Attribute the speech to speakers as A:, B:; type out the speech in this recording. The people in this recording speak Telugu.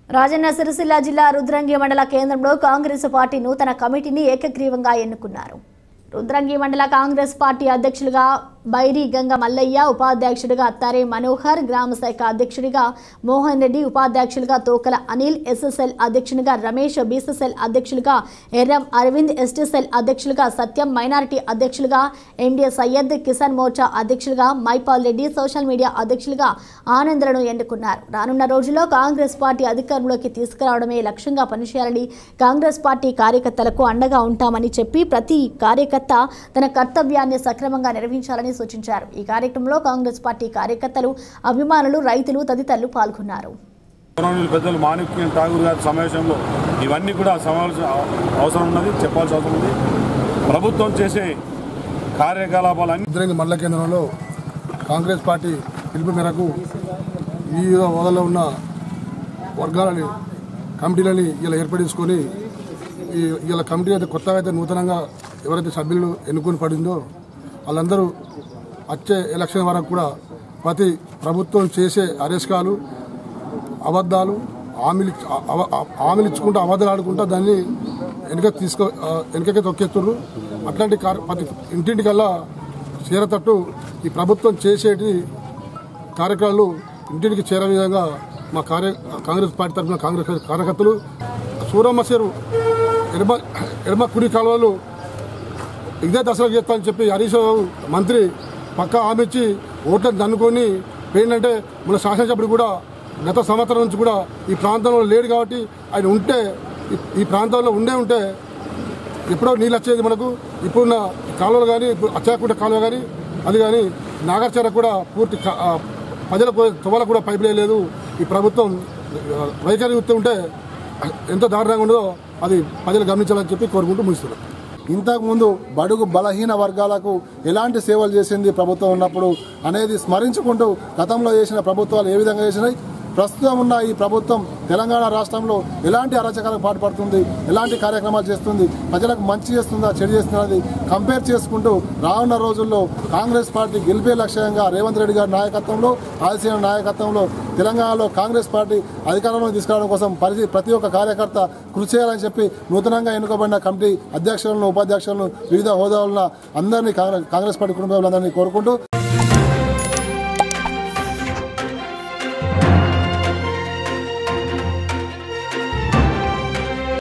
A: రాజన్న సిరిసిల్ల జిల్లా రుద్రంగి మండల కేంద్రంలో కాంగ్రెస్ పార్టీ నూతన కమిటీని ఏకగ్రీవంగా ఎన్నుకున్నారు రుద్రంగి మండల కాంగ్రెస్ పార్టీ అధ్యక్షులుగా బైరి గంగ మల్లయ్య ఉపాధ్యక్షుడిగా అత్తారే మనోహర్ గ్రామ శాఖ అధ్యక్షుడిగా మోహన్ రెడ్డి ఉపాధ్యక్షులుగా తోకల అనిల్ ఎస్ఎస్ఎల్ అధ్యక్షునిగా రమేష్ బీసీసెల్ అధ్యక్షులుగా ఎర్రం అరవింద్ ఎస్టీసెల్ అధ్యక్షులుగా సత్యం మైనారిటీ అధ్యక్షులుగా ఎండిఏ సయ్యద్ కిసాన్ మోర్చా అధ్యక్షులుగా మైపాల్ రెడ్డి సోషల్ మీడియా అధ్యక్షులుగా ఆనందలను ఎన్నుకున్నారు రానున్న రోజుల్లో కాంగ్రెస్ పార్టీ అధికారంలోకి తీసుకురావడమే లక్ష్యంగా పనిచేయాలని కాంగ్రెస్ పార్టీ కార్యకర్తలకు అండగా ఉంటామని చెప్పి ప్రతి కార్యకర్త తన కర్తవ్యాన్ని సక్రమంగా నిర్వహించాలని సూచించారు ఈ కార్యక్రమంలో కాంగ్రెస్ పార్టీ కార్యకర్తలు అభిమానులు రైతులు తదితరులు పాల్గొన్నారు
B: గౌరవనీయులు పెద్దలు మాణిక్యం ఠాగూర్ గారి సమావేశంలో ఇవన్నీ కూడా సమావేశం అవసరం ఉన్నది చెప్పాల్సిన అవసరం ఉంది ప్రభుత్వం చేసే కార్యకలాపాలన్నీ
C: ఉద్రంగి మండల కేంద్రంలో కాంగ్రెస్ పార్టీ పిలుపు మేరకు వివిధ హోదాలో ఉన్న వర్గాలని కమిటీలని ఇలా ఏర్పడించుకొని ఈ ఇలా కమిటీ అయితే కొత్తగా అయితే నూతనంగా ఎవరైతే సభ్యులు ఎన్నుకొని పడిందో వాళ్ళందరూ వచ్చే ఎలక్షన్ వరకు కూడా ప్రతి ప్రభుత్వం చేసే అరెస్కాలు అబద్ధాలు హామీలు ఇచ్చ- అవ- అవ- హామీలు ఇచ్చుకుంటూ అబద్ధాలు ఆడుకుంటూ దాన్ని వెనుక తీసుకో ఆ, వెనుకకే తొక్కేస్తున్నారు అట్లాంటి కార్ ప్రతి ఇంటింటికల్లా చేరతట్టు ఈ ప్రభుత్వం చేసేటి కార్యక్రమాలు ఇంటింటికి చేరే విధంగా మా కార్య కాంగ్రెస్ పార్టీ తరఫున కాంగ్రెస్ కార్యకర్తలు సూరమ్మ చెరు ఎడమ ఎడమ కుడి కాలువలు ఇదే దశలో చేస్తానని చెప్పి హరీష్ రావు మంత్రి పక్క హామీ ఇచ్చి ఓట్లను దన్నుకొని ఏంటంటే మన శాసనసభ్యుడు కూడా గత సంవత్సరం నుంచి కూడా ఈ ప్రాంతంలో లేడు కాబట్టి ఆయన ఉంటే ఈ- ఈ ప్రాంతంలో ఉండే ఉంటే ఎప్పుడో నీళ్ళు వచ్చేది మనకు ఇప్పుడున్న కాలువలు కానీ ఇప్పుడు అచ్చాకుంట కాలువ కానీ అది కానీ నాగర్చర కూడా పూర్తి కా- ఆ, ప్రజలకు తువలకు కూడా పైపు లేదు ఈ ప్రభుత్వం ఆ, వైఖరి చూస్తూ ఉంటే ఎంత దారుణంగా ఉండదో అది ప్రజలు గమనించాలని చెప్పి కోరుకుంటూ ముగిస్తున్నాం
D: ఇంతకుముందు బడుగు బలహీన వర్గాలకు ఎలాంటి సేవలు చేసింది ప్రభుత్వం ఉన్నప్పుడు అనేది స్మరించుకుంటూ గతంలో చేసిన ప్రభుత్వాలు ఏ విధంగా చేసినాయి ప్రస్తుతం ఉన్న ఈ ప్రభుత్వం తెలంగాణ రాష్ట్రంలో ఎలాంటి అరాచకాలకు పాటుపడుతుంది ఎలాంటి కార్యక్రమాలు చేస్తుంది ప్రజలకు మంచి చేస్తుందా చెడు చేస్తున్నది కంపేర్ చేసుకుంటూ రానున్న రోజుల్లో కాంగ్రెస్ పార్టీ గెలిపే లక్ష్యంగా రేవంత్ రెడ్డి గారి నాయకత్వంలో ఆదిశీన నాయకత్వంలో తెలంగాణలో కాంగ్రెస్ పార్టీ అధికారంలోకి తీసుకురావడం కోసం ప్రతి ప్రతి ఒక్క కార్యకర్త కృషి చేయాలని చెప్పి నూతనంగా ఎన్నుకోబడిన కమిటీ అధ్యక్షులను ఉపాధ్యక్షులను వివిధ హోదాలను అందరినీ కాంగ్రెస్ కాంగ్రెస్ పార్టీ కుటుంబాలందరినీ కోరుకుంటూ